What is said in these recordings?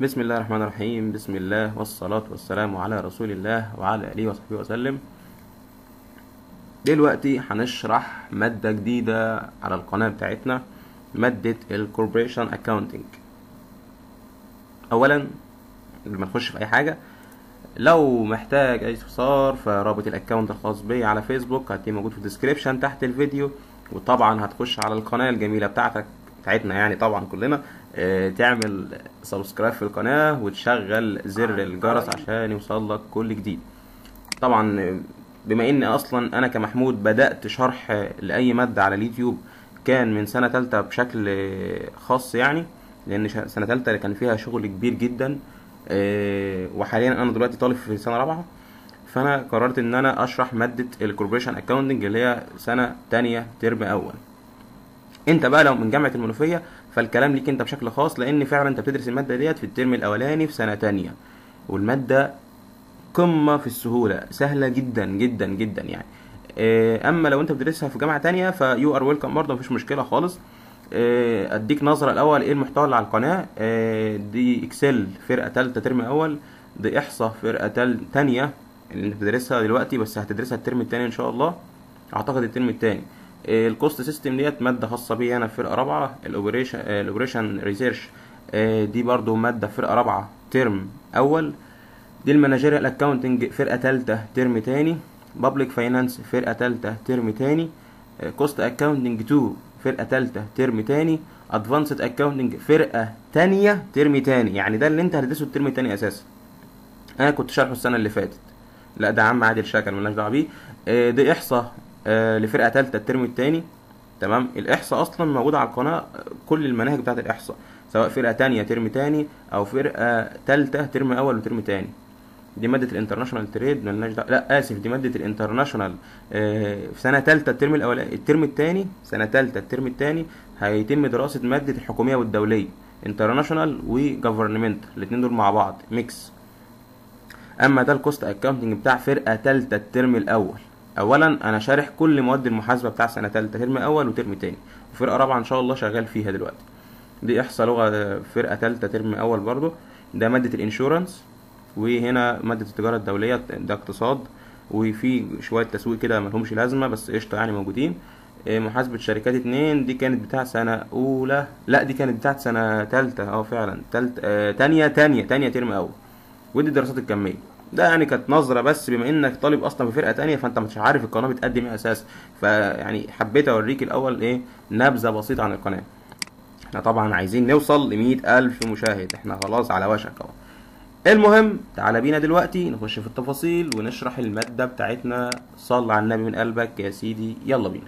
بسم الله الرحمن الرحيم بسم الله والصلاة والسلام على رسول الله وعلى آله وصحبه وسلم دلوقتي هنشرح مادة جديدة على القناة بتاعتنا مادة الكوربريشن اكاونتنج اولا قبل ما نخش في اي حاجة لو محتاج اي استفسار فرابط الاكونت الخاص بي على فيسبوك هتلاقيه موجود في الديسكريبشن تحت الفيديو وطبعا هتخش على القناة الجميلة بتاعتك بتاعتنا يعني طبعا كلنا اه تعمل سبسكرايب في القناة وتشغل زر الجرس عشان يوصل لك كل جديد طبعا بما ان اصلا انا كمحمود بدأت شرح لاي مادة على اليوتيوب كان من سنة تالتة بشكل خاص يعني لان سنة تالتة كان فيها شغل كبير جدا اه وحاليا انا دلوقتي طالب في سنة رابعة فانا قررت ان انا اشرح مادة الكوربريشن اكاونتنج اللي هي سنة تانية ترم اول انت بقى لو من جامعة المنوفية فالكلام ليك انت بشكل خاص لان فعلا انت بتدرس المادة ديت في الترم الاولاني في سنة تانية والمادة قمة في السهولة سهلة جدا جدا جدا يعني اما لو انت بتدرسها في جامعة تانية فيو ار ويلكم برضه مفيش مشكلة خالص اديك نظرة الاول ايه المحتوى اللي على القناة دي اكسل فرقة تالتة ترم اول دي احصاء فرقة تال تانية اللي انت بتدرسها دلوقتي بس هتدرسها الترم التاني ان شاء الله اعتقد الترم التاني الكوست سيستم ديت ماده خاصه بيا انا في فرقه رابعه الاوبريشن الاوبريشن ريسيرش دي برضو ماده في فرقه رابعه ترم اول دي المانجيريال اكاونتنج فرقه تالتة ترم تاني بابليك فاينانس فرقه تالتة ترم تاني كوست اكاونتنج 2 فرقه تالتة ترم تاني ادفانسد اكاونتنج فرقه تانية ترم تاني يعني ده اللي انت هتدرسه الترم التاني اساسا انا كنت شارحه السنه اللي فاتت لا ده عم عادل شاكر ملناش دعوه بيه دي احصاء آه لفرقه ثالثه الترم الثاني تمام الاحصاء اصلا موجوده على القناه كل المناهج بتاعه الاحصاء سواء فرقه تانية ترم تاني او فرقه ثالثه ترم اول وترم تاني دي ماده الانترناشونال تريد ملناش دعوه لا اسف دي ماده الانترناشونال آه في سنه ثالثه الترم الاولاني الترم الثاني سنه ثالثه الترم الثاني هيتم دراسه ماده الحكوميه والدوليه انترناشونال وجفرنمنت الاثنين دول مع بعض ميكس اما ده الكوست اكاونتنج بتاع فرقه ثالثه الترم الاول اولا انا شارح كل مواد المحاسبه بتاع سنه ثالثه ترم اول وترم تاني وفرقه رابعه ان شاء الله شغال فيها دلوقتي دي احصاء لغه فرقه ثالثه ترم اول برضو ده ماده الانشورنس وهنا ماده التجاره الدوليه ده اقتصاد وفي شويه تسويق كده ملهمش لازمه بس قشطه يعني موجودين محاسبة شركات اتنين دي كانت بتاعت سنة أولى لا دي كانت بتاعت سنة تالتة اه فعلا تالتة آه تانية تانية تانية ترم أول ودي الدراسات الكمية ده يعني كانت نظرة بس بما انك طالب اصلا في فرقة تانية فانت مش عارف القناة بتقدم ايه اساسا فيعني حبيت اوريك الاول ايه نبذة بسيطة عن القناة احنا طبعا عايزين نوصل لمية الف مشاهد احنا خلاص على وشك اهو المهم تعالى بينا دلوقتي نخش في التفاصيل ونشرح المادة بتاعتنا صل على النبي من قلبك يا سيدي يلا بينا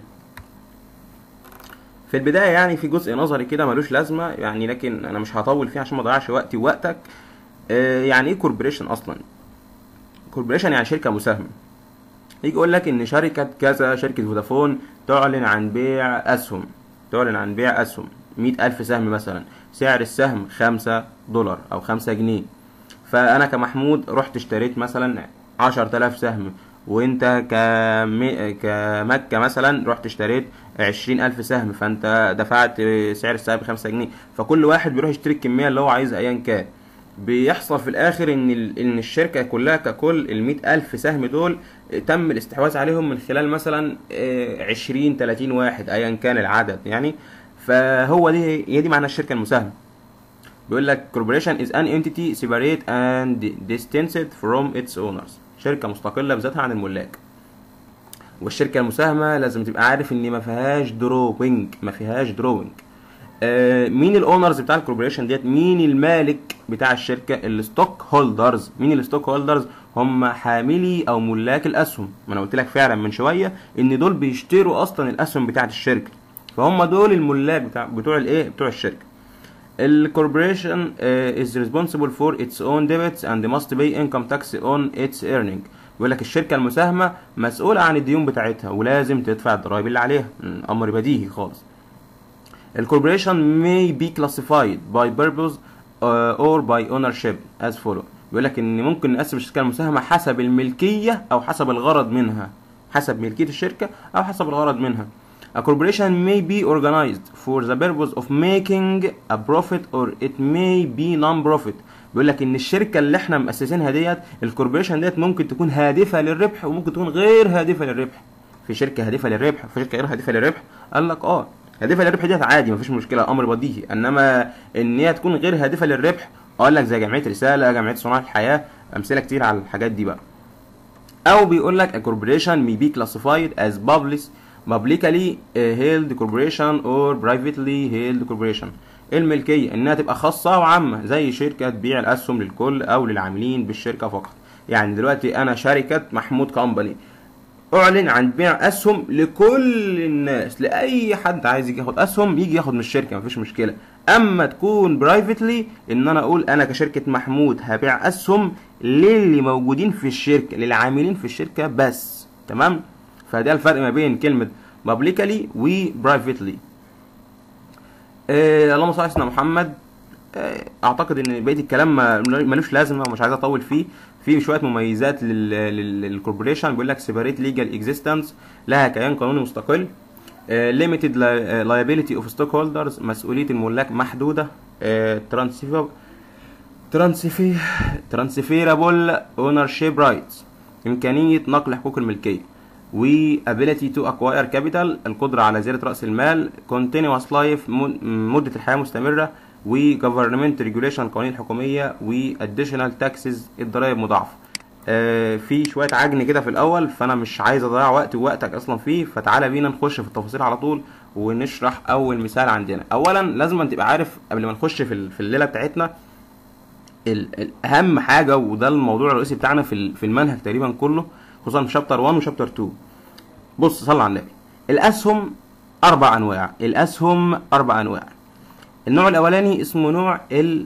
في البداية يعني في جزء نظري كده ملوش لازمة يعني لكن انا مش هطول فيه عشان ما اضيعش وقتي ووقتك اه يعني ايه كوربريشن اصلا كوربريشن يعني شركه مساهمه يجي يقول لك ان شركه كذا شركه فودافون تعلن عن بيع اسهم تعلن عن بيع اسهم مئة ألف سهم مثلا سعر السهم خمسة دولار أو خمسة جنيه فأنا كمحمود رحت اشتريت مثلا عشر تلاف سهم وانت كمي... كمكة مثلا رحت اشتريت عشرين ألف سهم فانت دفعت سعر السهم بخمسة جنيه فكل واحد بيروح يشتري الكمية اللي هو عايزها أيا كان بيحصل في الاخر ان ان الشركه كلها ككل ال ألف سهم دول تم الاستحواذ عليهم من خلال مثلا 20 30 واحد ايا كان العدد يعني فهو دي هي دي معنى الشركه المساهمه بيقول لك corporation is an entity separate and distanced from its owners شركه مستقله بذاتها عن الملاك والشركه المساهمه لازم تبقى عارف ان ما فيهاش دروينج ما فيهاش دروينج آه مين الاونرز بتاع الكوربوريشن ديت مين المالك بتاع الشركه الستوك هولدرز مين الستوك هولدرز هم حاملي او ملاك الاسهم ما انا قلت لك فعلا من شويه ان دول بيشتروا اصلا الاسهم بتاعه الشركه فهم دول الملاك بتاع بتوع الايه بتوع الشركه الكوربوريشن از ريسبونسبل فور اتس اون ديبتس اند ماست باي انكم تاكس اون اتس ايرنينج بيقول لك الشركه المساهمه مسؤوله عن الديون بتاعتها ولازم تدفع الضرائب اللي عليها امر بديهي خالص الكوربوريشن may be classified by purpose uh, or by ownership as follow بيقول لك ان ممكن نقسم الشركه المساهمه حسب الملكيه او حسب الغرض منها حسب ملكيه الشركه او حسب الغرض منها A corporation may be organized for the purpose of making a profit or it may be non-profit بيقول لك ان الشركه اللي احنا مؤسسينها ديت الكوربوريشن ديت ممكن تكون هادفه للربح وممكن تكون غير هادفه للربح في شركه هادفه للربح في شركه غير هادفه للربح قال لك اه هادفه للربح ديت عادي مفيش مشكله امر بديهي انما ان هي تكون غير هادفه للربح قال لك زي جمعيه رساله جمعيه صناع الحياه امثله كتير على الحاجات دي بقى او بيقول لك a corporation may be classified as public publicly held corporation or privately held corporation الملكيه انها تبقى خاصه وعامه زي شركه تبيع الاسهم للكل او للعاملين بالشركه فقط يعني دلوقتي انا شركه محمود كومباني اعلن عن بيع اسهم لكل الناس لاي حد عايز يجي ياخد اسهم يجي ياخد من الشركه مفيش مشكله اما تكون برايفتلي ان انا اقول انا كشركه محمود هبيع اسهم للي موجودين في الشركه للعاملين في الشركه بس تمام فده الفرق ما بين كلمه publicly و privately آه اللهم صل على سيدنا محمد آه اعتقد ان بقيه الكلام ما- ملوش لازمه ومش عايز اطول فيه في شويه مميزات للكوربوريشن بيقول لك سيبريت ليجال اكزيستنس لها كيان قانوني مستقل ليميتد لايبيليتي اوف ستوك هولدرز مسؤوليه الملاك محدوده ترانسفير ترانسفي ترانسفيرابل اونر شيب رايتس امكانيه نقل حقوق الملكيه و ability to acquire capital القدرة على زيادة رأس المال continuous life مد- مدة الحياة مستمرة و government regulation القوانين الحكومية و additional taxes الضرائب مضاعفة آه في شوية عجن كده في الأول فأنا مش عايز أضيع وقت ووقتك أصلا فيه فتعالى بينا نخش في التفاصيل على طول ونشرح أول مثال عندنا أولا لازم أن تبقى عارف قبل ما نخش في ال- في الليلة بتاعتنا ال- ال- اهم حاجه وده الموضوع الرئيسي بتاعنا في ال- في المنهج تقريبا كله خصوصا في شابتر 1 وشابتر 2 بص صل على النبي الاسهم اربع انواع الاسهم اربع انواع النوع الاولاني اسمه نوع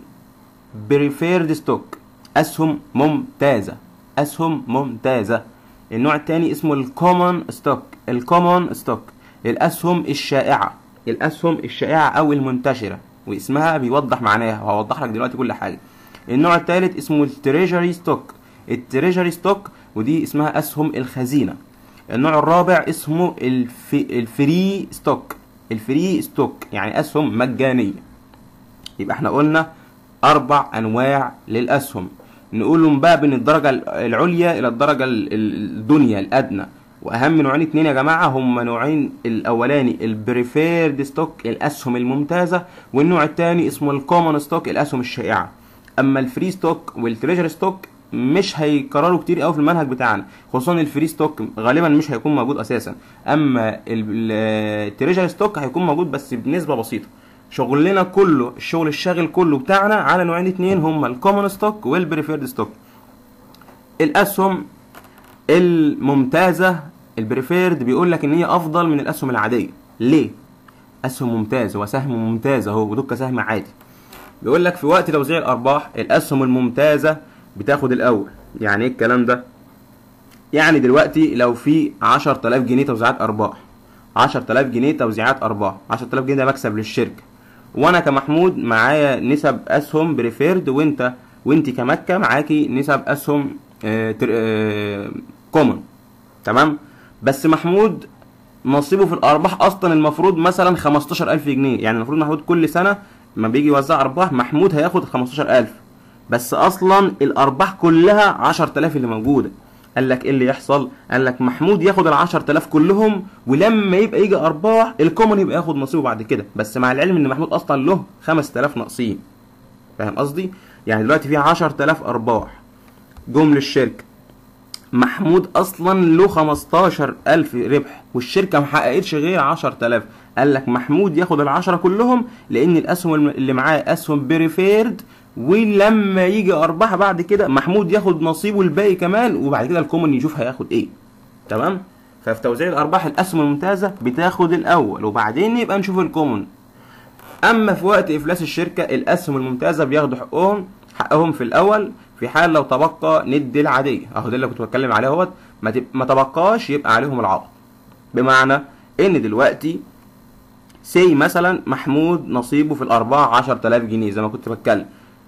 البريفيرد ستوك اسهم ممتازه اسهم ممتازه النوع الثاني اسمه الكومون ستوك الكومون ستوك الاسهم الشائعه الاسهم الشائعه او المنتشره واسمها بيوضح معناها وهوضح لك دلوقتي كل حاجه النوع الثالث اسمه التريجري ستوك التريجري ستوك ودي اسمها اسهم الخزينه النوع الرابع اسمه الف... الفري ستوك الفري ستوك يعني اسهم مجانيه يبقى احنا قلنا اربع انواع للاسهم نقولهم بقى من الدرجه العليا الى الدرجه ال- ال- الدنيا الادنى واهم نوعين اتنين يا جماعه هم نوعين الاولاني البريفيرد ستوك الاسهم الممتازه والنوع الثاني اسمه الكومون ستوك الاسهم الشائعه اما الفري ستوك والتريجر ستوك مش هيكرروا كتير قوي في المنهج بتاعنا خصوصا الفري ستوك غالبا مش هيكون موجود اساسا اما ال- ال- التريجر ستوك هيكون موجود بس بنسبه بسيطه شغلنا كله الشغل الشاغل كله بتاعنا على نوعين اتنين هما الكومون ستوك والبريفيرد ستوك الاسهم الممتازه البريفيرد بيقول لك ان هي افضل من الاسهم العاديه ليه اسهم ممتاز هو سهم ممتاز اهو ودك سهم عادي بيقول لك في وقت توزيع الارباح الاسهم الممتازه بتاخد الاول يعني ايه الكلام ده يعني دلوقتي لو في 10000 جنيه توزيعات ارباح 10000 جنيه توزيعات ارباح 10000 جنيه ده مكسب للشركه وانا كمحمود معايا نسب اسهم بريفيرد وانت وانت كمكه معاكي نسب اسهم آه تر... آه كومن تمام بس محمود نصيبه في الارباح اصلا المفروض مثلا 15000 جنيه يعني المفروض محمود كل سنه ما بيجي يوزع ارباح محمود هياخد 15000 بس اصلا الارباح كلها 10000 اللي موجوده قال لك ايه اللي يحصل قال لك محمود ياخد ال 10000 كلهم ولما يبقى يجي ارباح الكومن يبقى ياخد نصيبه بعد كده بس مع العلم ان محمود اصلا له 5000 ناقصين فاهم قصدي يعني دلوقتي في 10000 ارباح جم للشركه محمود اصلا له 15000 ربح والشركه ما حققتش غير 10000 قال لك محمود ياخد العشرة كلهم لان الاسهم الم- اللي معاه اسهم بريفيرد ولما يجي ارباح بعد كده محمود ياخد نصيبه الباقي كمان وبعد كده الكومن يشوف هياخد ايه تمام ففي توزيع الارباح الاسهم الممتازه بتاخد الاول وبعدين يبقى نشوف الكومن اما في وقت افلاس الشركه الاسهم الممتازه بياخدوا حقهم حقهم في الاول في حال لو تبقى ند العاديه اهو ده اللي كنت بتكلم عليه اهوت ما, تب... ما تبقاش يبقى عليهم العوض بمعنى ان دلوقتي سي مثلا محمود نصيبه في الارباح 10000 جنيه زي ما كنت بتكلم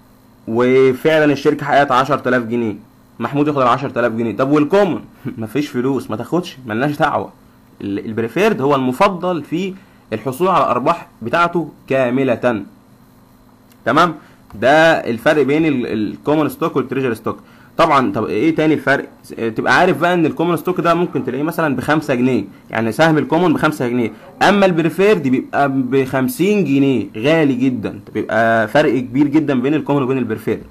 وفعلا الشركه حققت 10000 جنيه محمود ياخد ال 10000 جنيه طب والكومن مفيش فلوس ما تاخدش ملناش دعوه ال- البريفيرد هو المفضل في الحصول على الارباح بتاعته كامله تمام ده الفرق بين الكومن ستوك والتريجر ستوك طبعا طب ايه تاني الفرق اه، تبقى عارف بقى ان الكومن ستوك ده ممكن تلاقيه مثلا ب 5 جنيه يعني سهم الكومن ب 5 جنيه اما البريفيرد بيبقى ب 50 جنيه غالي جدا بيبقى فرق كبير جدا بين الكومن وبين البريفيرد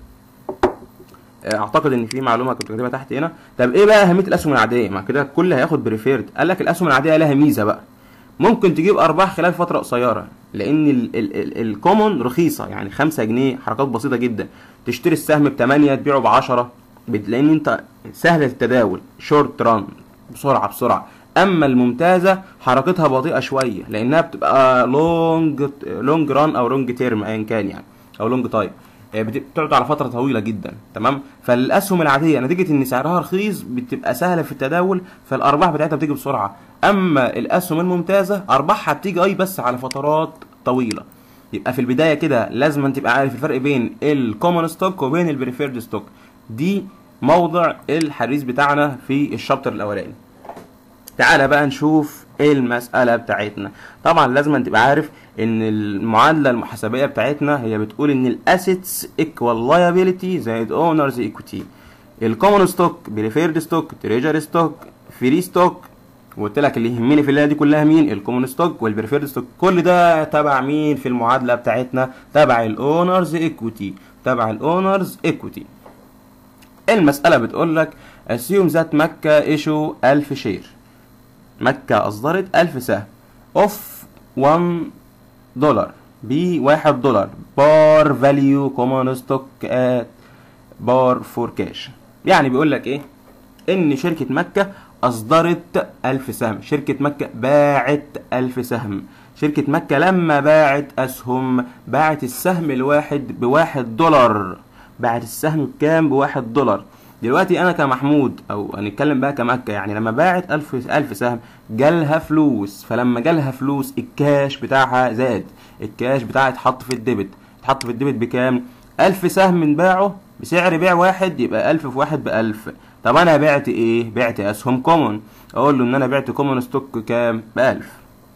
اعتقد ان في معلومه كنت كاتبها تحت هنا طب ايه بقى اهميه الاسهم العاديه ما كده الكل هياخد بريفيرد قال لك الاسهم العاديه لها ميزه بقى ممكن تجيب ارباح خلال فتره قصيره لان ال- ال- ال- الكومون رخيصه يعني 5 جنيه حركات بسيطه جدا تشتري السهم ب 8 تبيعه ب 10 لان انت سهله التداول شورت ران بسرعه بسرعه اما الممتازه حركتها بطيئه شويه لانها بتبقى لونج لونج ران او لونج تيرم ايا كان يعني او لونج تايم بتقعد على فتره طويله جدا تمام فالاسهم العاديه نتيجه ان سعرها رخيص بتبقى سهله في التداول فالارباح بتاعتها بتيجي بسرعه اما الاسهم الممتازه ارباحها بتيجي اي بس على فترات طويله يبقى في البدايه كده لازم أن تبقى عارف الفرق بين الكومن ستوك وبين البريفيرد ستوك دي موضع الحديث بتاعنا في الشابتر الاولاني تعالى بقى نشوف ايه المسألة بتاعتنا طبعا لازم أن تبقى عارف ان المعادلة المحاسبية بتاعتنا هي بتقول ان الاسيتس ايكوال لايبيليتي زائد اونرز ايكوتي الكومن ستوك بريفيرد ستوك تريجر ستوك فري ستوك وقلت لك اللي يهمني في الليله دي كلها مين الكومن ستوك والبريفيرد ستوك كل ده تبع مين في المعادله بتاعتنا تبع الاونرز ايكوتي تبع الاونرز ايكوتي المساله بتقول لك assume that مكه ايشو 1000 شير مكة أصدرت ألف سهم أوف 1 دولار بواحد دولار بار فاليو كومون ستوك ات بار فور كاش يعني بيقول لك إيه إن شركة مكة أصدرت ألف سهم شركة مكة باعت ألف سهم شركة مكة لما باعت أسهم باعت السهم الواحد بواحد دولار باعت السهم بكام بواحد دولار دلوقتي انا كمحمود او هنتكلم بقى كمكة يعني لما باعت ألف ألف سهم جالها فلوس فلما جالها فلوس الكاش بتاعها زاد الكاش بتاعها اتحط في الديبت اتحط في الديبت بكام ألف سهم انباعه بسعر بيع واحد يبقى ألف في واحد بألف طب انا بعت ايه بعت اسهم كومون اقول له ان انا بعت كومون ستوك كام بألف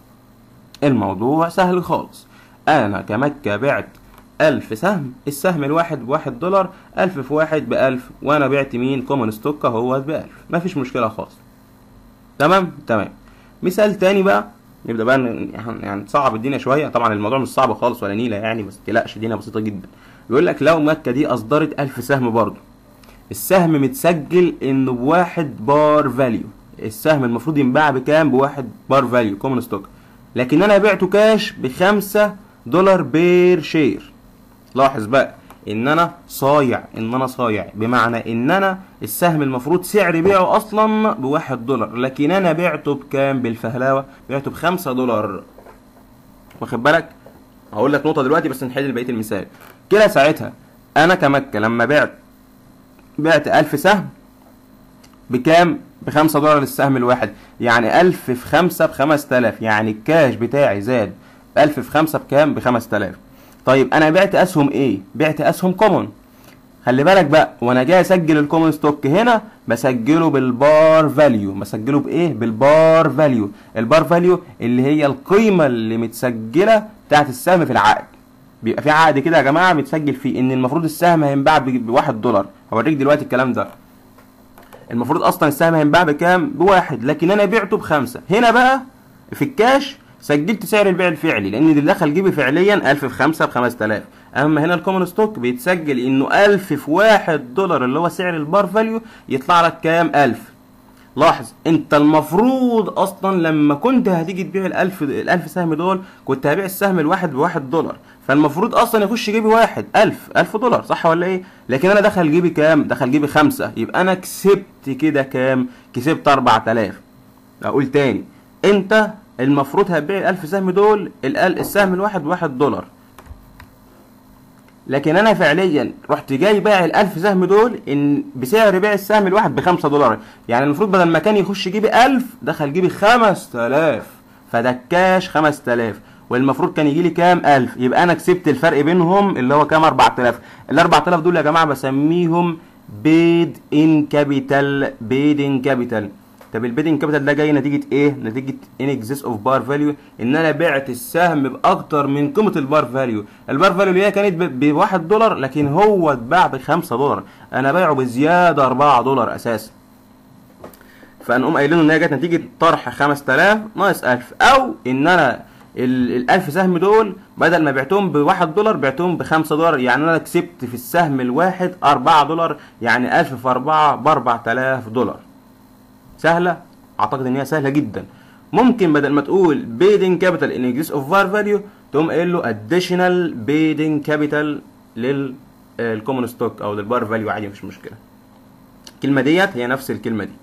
الموضوع سهل خالص انا كمكة بعت ألف سهم السهم الواحد بواحد دولار ألف في واحد بألف وأنا بعت مين كومن ستوك اهوت بألف مفيش مشكلة خالص تمام تمام مثال تاني بقى نبدأ بقى ن- يعني صعب الدنيا شوية طبعا الموضوع مش صعب خالص ولا نيلة يعني بس متقلقش الدنيا بسيطة جدا بيقول لك لو مكة دي أصدرت ألف سهم برضه السهم متسجل إنه بواحد بار فاليو السهم المفروض ينباع بكام بواحد بار فاليو كومن ستوك لكن أنا بعته كاش بخمسة دولار بير شير لاحظ بقى ان انا صايع ان انا صايع بمعنى ان انا السهم المفروض سعر بيعه اصلا بواحد دولار لكن انا بعته بكام بالفهلاوه بعته بخمسة دولار واخد بالك هقول لك نقطه دلوقتي بس نحل بقيه المثال كده ساعتها انا كمكه لما بعت بعت ألف سهم بكام بخمسة دولار للسهم الواحد يعني ألف في خمسة بخمس تلاف يعني الكاش بتاعي زاد ألف في خمسة بكام بخمس تلاف طيب انا بعت اسهم ايه بعت اسهم كومون خلي بالك بقى وانا جاي اسجل الكومون ستوك هنا بسجله بالبار فاليو بسجله بايه بالبار فاليو البار فاليو اللي هي القيمه اللي متسجله بتاعت السهم في العقد بيبقى في عقد كده يا جماعه متسجل فيه ان المفروض السهم هينباع ب- بواحد دولار هوريك دلوقتي الكلام ده المفروض اصلا السهم هينباع بكام بواحد لكن انا بعته بخمسة هنا بقى في الكاش سجلت سعر البيع الفعلي لان اللي دخل جيبي فعليا 1000 في 5 ب 5000 اما هنا الكومن ستوك بيتسجل انه 1000 في 1 دولار اللي هو سعر البار فاليو يطلع لك كام 1000 لاحظ انت المفروض اصلا لما كنت هتيجي تبيع الالف الالف سهم دول كنت هبيع السهم الواحد بواحد دولار فالمفروض اصلا يخش جيبي واحد الف الف دولار صح ولا ايه لكن انا دخل جيبي كام دخل جيبي خمسة يبقى انا كسبت كده كام كسبت اربعة الاف اقول تاني انت المفروض هتبيع الالف سهم دول الال- السهم الواحد بواحد دولار لكن انا فعليا رحت جاي بايع الالف سهم دول ان بسعر بيع السهم الواحد بخمسة دولار يعني المفروض بدل ما كان يخش جيبي ألف دخل جيبي خمس تلاف فده الكاش خمس تلاف والمفروض كان يجي لي كام ألف يبقى أنا كسبت الفرق بينهم اللي هو كام أربعة تلاف الأربعة تلاف دول يا جماعة بسميهم بيد إن كابيتال بيد إن كابيتال طب البيدنج كابيتال ده جاي نتيجه ايه نتيجه ان اكزيس اوف بار فاليو ان انا بعت السهم باكتر من قيمه البار فاليو البار فاليو اللي هي كانت ب 1 دولار لكن هو اتباع ب 5 دولار انا بايعه بزياده 4 دولار اساسا فنقوم قايلين ان هي جت نتيجه طرح 5000 ناقص 1000 او ان انا ال 1000 سهم دول بدل ما بعتهم ب 1 دولار بعتهم ب 5 دولار يعني انا كسبت في السهم الواحد 4 دولار يعني 1000 في 4 ب 4000 دولار سهله اعتقد ان هي سهله جدا ممكن بدل ما تقول بيدنج كابيتال ان اكزيس اوف فار فاليو تقوم قايل له اديشنال بيدنج كابيتال للكومن ستوك او للبار فاليو عادي مفيش مشكله الكلمه ديت هي نفس الكلمه دي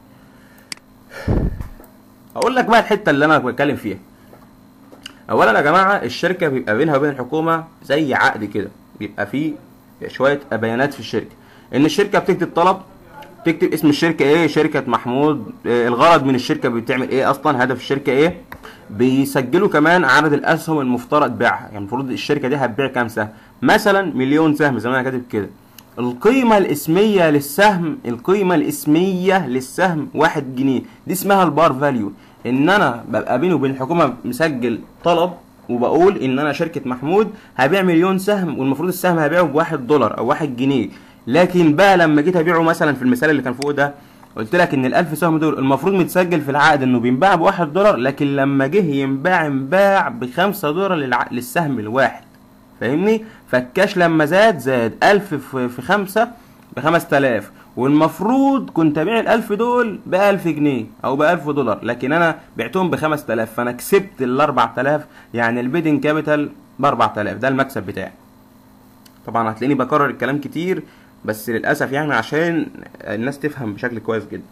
اقول لك بقى الحته اللي انا بتكلم فيها اولا يا جماعه الشركه بيبقى بينها وبين الحكومه زي عقد كده بيبقى فيه شويه بيانات في الشركه ان الشركه بتكتب طلب تكتب اسم الشركه ايه شركه محمود إيه الغرض من الشركه بتعمل ايه اصلا هدف الشركه ايه بيسجلوا كمان عدد الاسهم المفترض بيعها يعني المفروض الشركه دي هتبيع كام سهم مثلا مليون سهم زي ما انا كاتب كده القيمة الاسمية للسهم القيمة الاسمية للسهم واحد جنيه دي اسمها البار فاليو ان انا ببقى بيني وبين الحكومة مسجل طلب وبقول ان انا شركة محمود هبيع مليون سهم والمفروض السهم هبيعه بواحد دولار او واحد جنيه لكن بقى لما جيت ابيعه مثلا في المثال اللي كان فوق ده قلت لك ان الالف سهم دول المفروض متسجل في العقد انه بينباع بواحد دولار لكن لما جه ينباع انباع بخمسة دولار للع... للسهم الواحد فاهمني فالكاش لما زاد زاد ألف في خمسة بخمس تلاف والمفروض كنت ابيع الألف دول بألف جنيه أو بألف دولار لكن أنا بعتهم بخمس تلاف فأنا كسبت الأربع تلاف يعني البيدنج كابيتال بأربع تلاف ده المكسب بتاعي طبعا هتلاقيني بكرر الكلام كتير بس للأسف يعني عشان الناس تفهم بشكل كويس جدا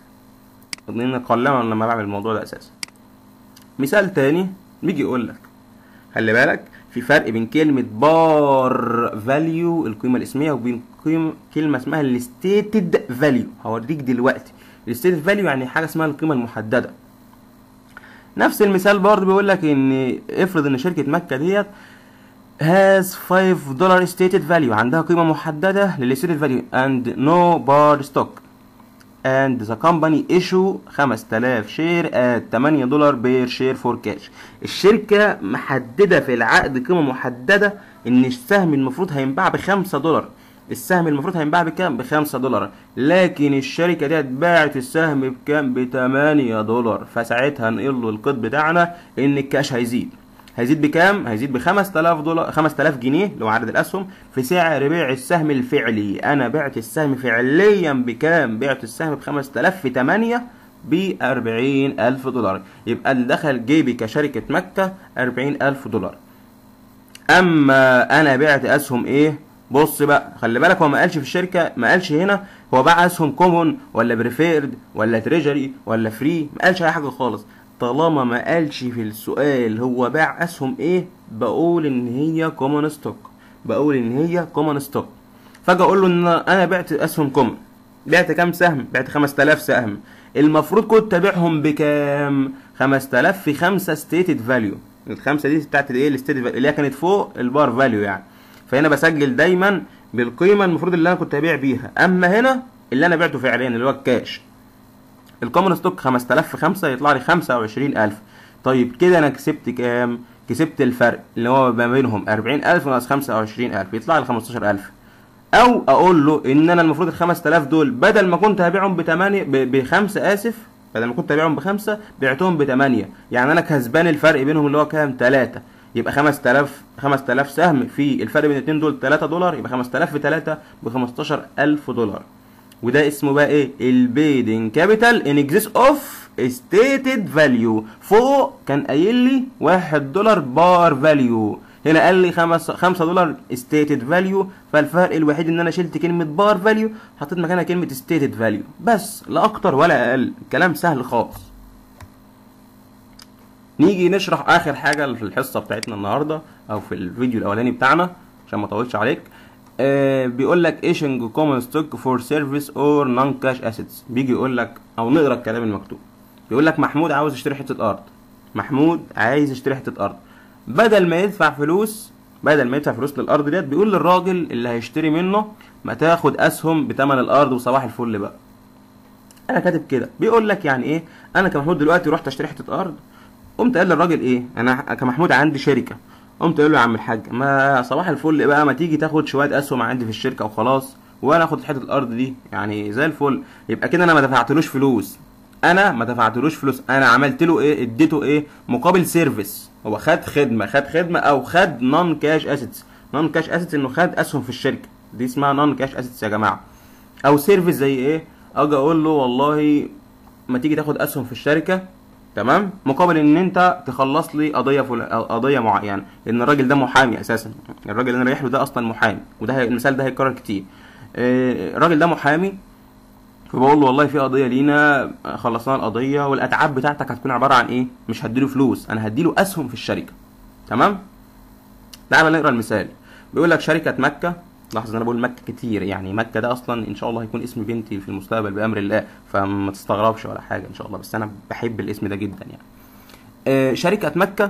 لأن قلما لما بعمل الموضوع ده أساسا مثال تاني بيجي يقول لك خلي بالك في فرق بين كلمة بار فاليو القيمة الاسمية وبين قيمة كلمة اسمها الستيتد فاليو هوريك دلوقتي الستيتد فاليو يعني حاجة اسمها القيمة المحددة نفس المثال برضه بيقول لك ان افرض ان شركة مكة ديت has 5 دولار stated value عندها قيمة محددة للstated value and no bar stock and the company issue 5000 شير at 8 دولار بير شير فور كاش الشركة محددة في العقد قيمة محددة ان السهم المفروض هينباع ب 5 دولار السهم المفروض هينباع بكام ب 5 دولار لكن الشركة دي باعت السهم بكام ب 8 دولار فساعتها نقول له القيد بتاعنا ان الكاش هيزيد هيزيد بكام؟ هيزيد ب 5000 دولار 5000 جنيه اللي هو عدد الاسهم في سعر بيع السهم الفعلي، انا بعت السهم فعليا بكام؟ بعت السهم ب 5000 في 8 ب 40000 دولار، يبقى اللي دخل جيبي كشركة مكة 40000 دولار. اما انا بعت اسهم ايه؟ بص بقى خلي بالك هو ما قالش في الشركه ما قالش هنا هو باع اسهم كومون ولا بريفيرد ولا تريجري ولا فري ما قالش اي حاجه خالص طالما ما قالش في السؤال هو باع اسهم ايه بقول ان هي كومون ستوك بقول ان هي كومون ستوك فاجي اقول له ان انا بعت اسهم كومون بعت كام سهم بعت 5000 سهم المفروض كنت ابيعهم بكام 5000 في 5 ستيتد فاليو الخمسه دي بتاعت الايه الستيتد اللي هي كانت فوق البار فاليو يعني فهنا بسجل دايما بالقيمه المفروض اللي انا كنت ابيع بيها اما هنا اللي انا بعته فعليا اللي هو الكاش الكومن ستوك 5000 في 5 يطلع لي 25000 طيب كده انا كسبت كام كسبت الفرق اللي هو ما بينهم 40000 ناقص 25000 يطلع لي 15000 او اقول له ان انا المفروض ال 5000 دول بدل ما كنت هبيعهم ب 8 ب 5 اسف بدل ما كنت هبيعهم بخمسة بعتهم ب 8 يعني انا كسبان الفرق بينهم اللي هو كام 3 يبقى 5000 5000 سهم في الفرق بين الاثنين دول 3 دولار يبقى 5000 في 3 ب 15000 دولار وده اسمه بقى ايه البيدنج كابيتال ان اكزيس اوف ستيتد فاليو فوق كان قايل لي 1 دولار بار فاليو هنا قال لي 5 5 دولار ستيتد فاليو فالفرق الوحيد ان انا شلت كلمه بار فاليو حطيت مكانها كلمه ستيتد فاليو بس لا اكتر ولا اقل الكلام سهل خالص نيجي نشرح اخر حاجه في الحصه بتاعتنا النهارده او في الفيديو الاولاني بتاعنا عشان ما اطولش عليك آه بيقول لك ايشنج كومن ستوك فور سيرفيس اور نون كاش اسيتس بيجي يقول لك او نقرا الكلام المكتوب بيقول لك محمود عاوز يشتري حته ارض محمود عايز يشتري حته ارض بدل ما يدفع فلوس بدل ما يدفع فلوس للارض ديت بيقول للراجل اللي هيشتري منه ما تاخد اسهم بتمن الارض وصباح الفل بقى انا كاتب كده بيقول لك يعني ايه انا كمحمود دلوقتي رحت اشتري حته ارض قمت قال للراجل ايه انا كمحمود عندي شركه قمت قال له يا عم الحاج ما صباح الفل بقى ما تيجي تاخد شويه اسهم عندي في الشركه وخلاص وانا اخد حته الارض دي يعني زي الفل يبقى كده انا ما دفعتلوش فلوس انا ما دفعتلوش فلوس انا عملت له ايه اديته ايه مقابل سيرفيس هو خد خدمه خد خدمه او خد نون كاش اسيتس نون كاش اسيتس انه خد اسهم في الشركه دي اسمها نون كاش اسيتس يا جماعه او سيرفيس زي ايه اجي اقول له والله ما تيجي تاخد اسهم في الشركه تمام مقابل ان انت تخلص لي قضيه فل... أو قضيه معينه لان الراجل ده محامي اساسا الراجل اللي انا رايح له ده اصلا محامي وده هي... المثال ده هيتكرر كتير آه، الراجل ده محامي فبقول له والله في قضيه لينا خلصنا القضيه والاتعاب بتاعتك هتكون عباره عن ايه مش هديله فلوس انا هديله اسهم في الشركه تمام تعال نقرا المثال بيقول لك شركه مكه لاحظ ان انا بقول مكه كتير يعني مكه ده اصلا ان شاء الله هيكون اسم بنتي في المستقبل بامر الله فما تستغربش ولا حاجه ان شاء الله بس انا بحب الاسم ده جدا يعني آه، شركه مكه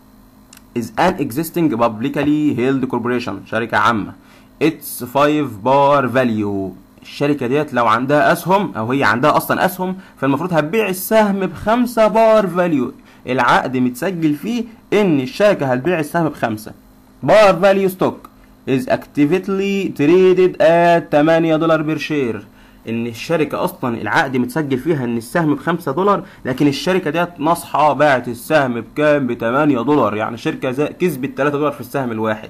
is an existing publicly held corporation شركة عامة it's 5 bar value الشركة ديت لو عندها أسهم أو هي عندها أصلا أسهم فالمفروض هتبيع السهم بخمسة بار فاليو العقد متسجل فيه إن الشركة هتبيع السهم بخمسة بار فاليو ستوك is actively traded at 8 دولار بير شير ان الشركه اصلا العقد متسجل فيها ان السهم ب 5 دولار لكن الشركه ديت ناصحه باعت السهم بكام ب 8 دولار يعني الشركه زي- كسبت 3 دولار في السهم الواحد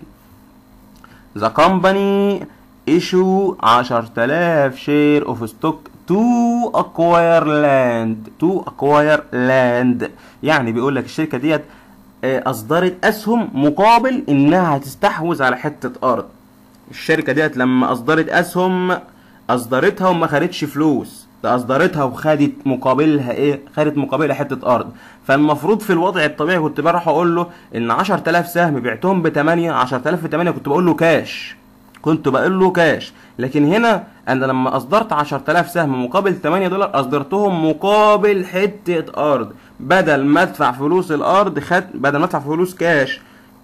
The company issue 10000 share of stock to acquire land to acquire land يعني بيقول لك الشركة ديت آه، أصدرت أسهم مقابل إنها هتستحوذ على حتة أرض الشركة ديت لما أصدرت أسهم أصدرتها وما خدتش فلوس ده أصدرتها وخدت مقابلها إيه؟ خدت مقابلها حتة أرض فالمفروض في الوضع الطبيعي كنت بروح أقول له إن 10000 سهم بعتهم ب 8 10000 في 8 كنت بقول له كاش كنت بقول له كاش لكن هنا انا لما اصدرت 10000 سهم مقابل 8 دولار اصدرتهم مقابل حته ارض بدل ما ادفع فلوس الارض خد بدل ما ادفع فلوس كاش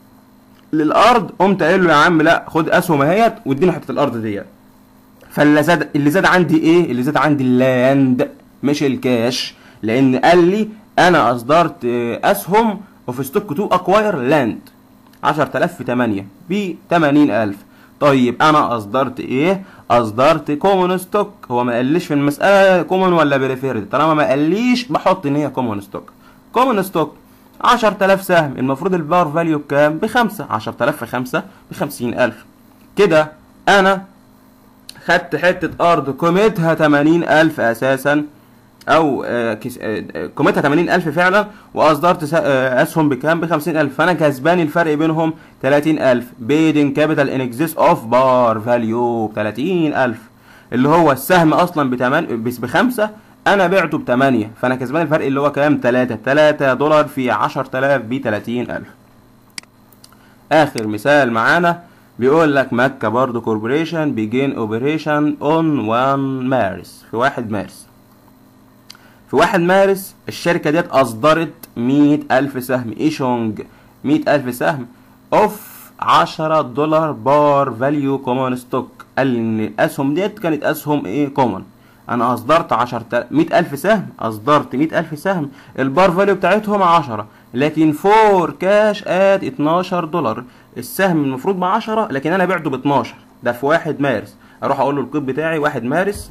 للارض قمت قايل له يا عم لا خد اسهم اهيت واديني حته الارض ديت فاللي زاد اللي زاد عندي ايه اللي زاد عندي اللاند مش الكاش لان قال لي انا اصدرت آه، اسهم وفي ستوك تو اكواير لاند 10000 في 8 ب 80000 طيب انا اصدرت ايه اصدرت كومون ستوك هو ما قاليش في المساله كومون ولا بريفيرد طالما ما قاليش بحط ان هي كومون ستوك كومون ستوك 10000 سهم المفروض البار فاليو بكام بخمسة 10000 في 5 ب 50000 كده انا خدت حتة أرض قيمتها 80000 أساسا أو آه، كس- آه، آه، قيمتها 80000 فعلا وأصدرت س- آه، أسهم بكام؟ ب 50000 فأنا كسبان الفرق بينهم 30000 بيدن كابيتال إن إكزيس أوف بار فاليو ب 30000 اللي هو السهم أصلا بتمن بس بخمسة أنا بعته بتمانية فأنا كسبان الفرق اللي هو كام؟ 3 3 دولار في 10000 ب 30000 اخر مثال معانا بيقول لك مكة برضو كوربوريشن بيجين اوبريشن اون 1 مارس في 1 مارس في 1 مارس الشركة ديت اصدرت 100 الف سهم ايشونج 100 الف سهم اوف 10 دولار بار فاليو كومون ستوك قال ان الاسهم ديت كانت اسهم ايه كومون انا اصدرت 10 100 الف سهم اصدرت 100 الف سهم البار فاليو بتاعتهم 10 لكن فور كاش ات 12 دولار السهم المفروض ب 10 لكن انا بعته ب 12 ده في 1 مارس اروح اقول له القيد بتاعي 1 مارس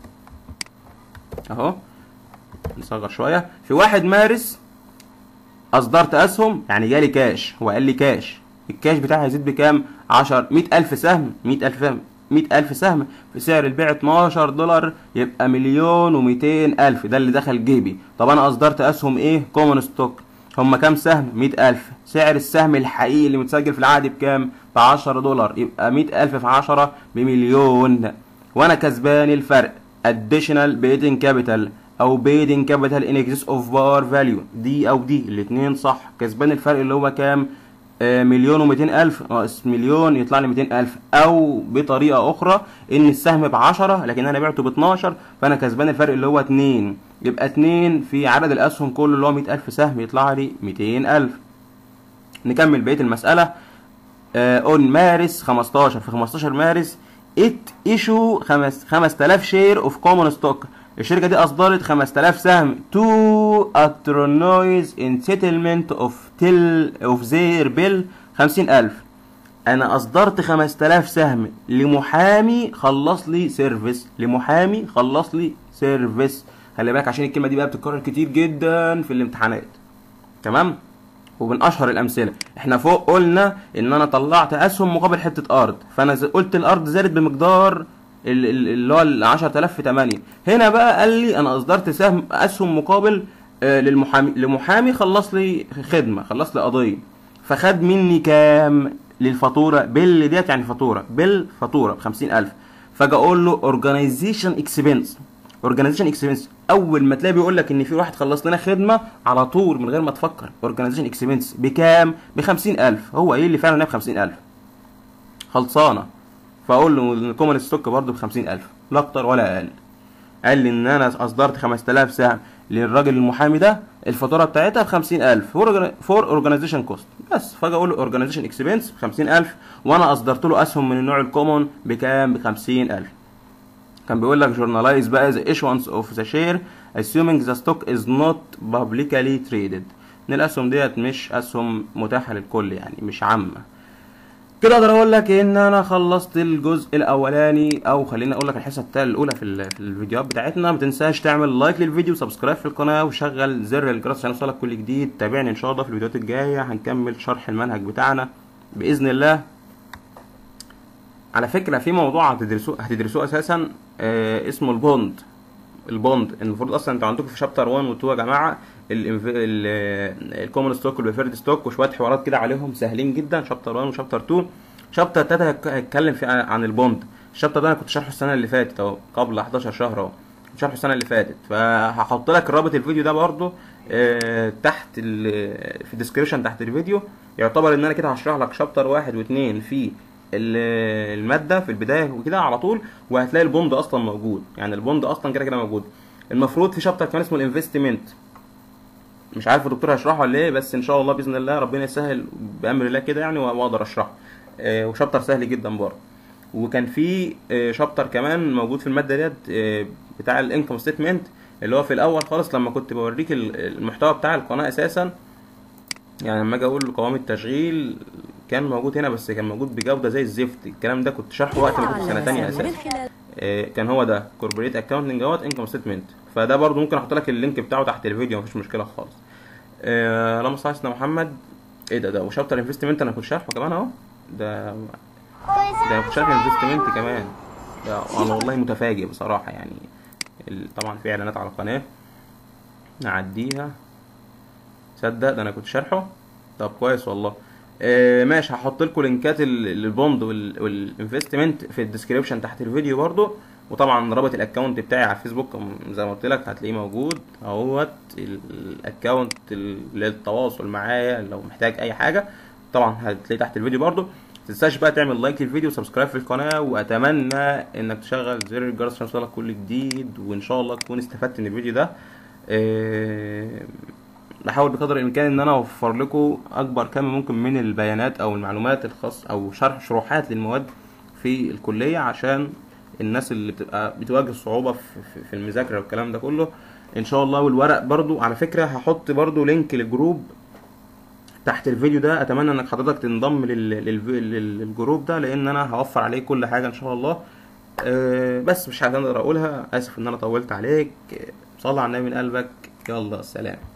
اهو نصغر شويه في 1 مارس اصدرت اسهم يعني جالي كاش هو قال لي كاش الكاش بتاعي هيزيد بكام 10 100000 سهم 100000 سهم 100000 سهم في سعر البيع 12 دولار يبقى مليون و200 الف ده اللي دخل جيبي طب انا اصدرت اسهم ايه كومون ستوك هما كام سهم 100000 سعر السهم الحقيقي اللي متسجل في العقد بكام ب 10 دولار يبقى 100000 في 10 بمليون وانا كسبان الفرق additional bidding capital او bidding capital in excess of bar value دي او دي الاتنين صح كسبان الفرق اللي هو كام آه، مليون ومئتين ألف ناقص مليون يطلع لي مئتين ألف أو بطريقة أخرى إن السهم بعشرة لكن أنا بعته باتناشر فأنا كسبان الفرق اللي هو اتنين يبقى اتنين في عدد الأسهم كله اللي هو مئة ألف سهم يطلع لي مئتين ألف نكمل بقية المسألة اون مارس 15 في 15 مارس ات ايشو 5000 شير اوف كومون ستوك الشركه دي اصدرت 5000 سهم تو اترونويز ان سيتلمنت اوف تل اوف زير بيل 50000 انا اصدرت 5000 سهم لمحامي خلص لي سيرفيس لمحامي خلص لي سيرفيس خلي بالك عشان الكلمه دي بقى بتتكرر كتير جدا في الامتحانات تمام ومن اشهر الامثله احنا فوق قلنا ان انا طلعت اسهم مقابل حته ارض فانا ز- قلت الارض زادت بمقدار ال- ال- اللي هو ال 10000 في 8 هنا بقى قال لي انا اصدرت سهم اسهم مقابل آه، للمحامي لمحامي خلص لي خدمه خلص لي قضيه فخد مني كام للفاتوره بال ديت يعني فاتوره بالفاتوره ب 50000 فاجي اقول له اورجانيزيشن اكسبنس اورجانيزيشن اكسبنس اول ما تلاقي بيقول لك ان في واحد خلص لنا خدمه على طول من غير ما تفكر اورجانيزيشن اكسبنس بكام ب 50000 هو قايل لي فعلا انها ب 50000 خلصانه فاقول له الكومن ستوك برضه ب 50000 لا اكتر ولا اقل قال لي ان انا اصدرت 5000 سهم للراجل المحامي ده الفاتوره بتاعتها ب 50000 فور اورجانيزيشن كوست بس فاجي اقول له اورجانيزيشن اكسبنس ب 50000 وانا اصدرت له اسهم من النوع الكومون بكام ب 50000 كان بيقول لك جورنالايز بقى the issuance of the share assuming the stock is not publicly traded ان الاسهم ديت مش اسهم متاحه للكل يعني مش عامه كده اقدر اقول لك ان انا خلصت الجزء الاولاني او خليني اقول لك الحصه التالتة الاولى في, ال- في الفيديوهات بتاعتنا ما تنساش تعمل لايك للفيديو سبسكرايب في القناه وشغل زر الجرس عشان يوصلك كل جديد تابعني ان شاء الله في الفيديوهات الجايه هنكمل شرح المنهج بتاعنا باذن الله على فكره في موضوع هتدرسوه هتدرسوه اساسا آه اسمه البوند البوند المفروض اصلا انتوا عندكم في شابتر 1 و 2 يا جماعه الكومن ستوك والبريفيرد ستوك وشويه حوارات كده عليهم سهلين جدا شابتر 1 وشابتر 2 شابتر 3 هك- هتكلم في عن البوند الشابتر ده انا كنت شارحه السنه اللي فاتت اهو قبل 11 شهر اهو كنت شارحه السنه اللي فاتت فهحط لك رابط الفيديو ده برضو آه، تحت ال- في الديسكريبشن تحت الفيديو يعتبر ان انا كده هشرح لك شابتر واحد واثنين في ال- الماده في البدايه وكده على طول وهتلاقي البوند اصلا موجود يعني البوند اصلا كده كده موجود المفروض في شابتر كمان اسمه الانفستمنت مش عارف الدكتور هيشرحه ولا ايه بس ان شاء الله باذن الله ربنا يسهل بامر الله كده يعني واقدر اشرحه آه، وشابتر سهل جدا برضه وكان في آه، شابتر كمان موجود في الماده ديت آه، بتاع الانكم ستيتمنت اللي هو في الاول خالص لما كنت بوريك ال- المحتوى بتاع القناه اساسا يعني لما اجي اقول قوام التشغيل كان موجود هنا بس كان موجود بجوده زي الزفت الكلام ده كنت شارحه وقت ما كنت في سنه تانية اساسا من خلال آه، كان هو ده كوربريت اكاونتنج اهوت انكم ستيتمنت فده برضو ممكن احط لك اللينك بتاعه تحت الفيديو مفيش مشكله خالص آه، اللهم صل على سيدنا محمد ايه ده ده وشابتر انفستمنت انا كنت شارحه كمان اهو ده ده انا كنت شارح انفستمنت كمان ده انا والله متفاجئ بصراحه يعني ال- طبعا في اعلانات على القناه نعديها تصدق ده انا كنت شارحه طب كويس والله آه ماشي هحط لكم لينكات ال- البوند وال- والانفستمنت في الديسكريبشن تحت الفيديو برضو وطبعا رابط الاكونت بتاعي على الفيسبوك م- زي ما قلت لك هتلاقيه موجود اهوت ال- الاكونت ال- للتواصل معايا لو محتاج اي حاجه طبعا هتلاقيه تحت الفيديو برضو متنساش بقى تعمل لايك للفيديو وسبسكرايب في القناه واتمنى انك تشغل زر الجرس عشان يوصلك كل جديد وان شاء الله تكون استفدت من الفيديو ده آه، بحاول بقدر الامكان ان انا اوفر لكم اكبر كم ممكن من البيانات او المعلومات الخاص او شرح شروحات للمواد في الكليه عشان الناس اللي بتبقى بتواجه صعوبه في, في- في المذاكره والكلام ده كله ان شاء الله والورق برضو على فكره هحط برضو لينك للجروب تحت الفيديو ده اتمنى انك حضرتك تنضم لل- للف- لل- للجروب ده لان انا هوفر عليك كل حاجه ان شاء الله أه بس مش هقدر اقولها اسف ان انا طولت عليك صلى على النبي من قلبك يلا سلام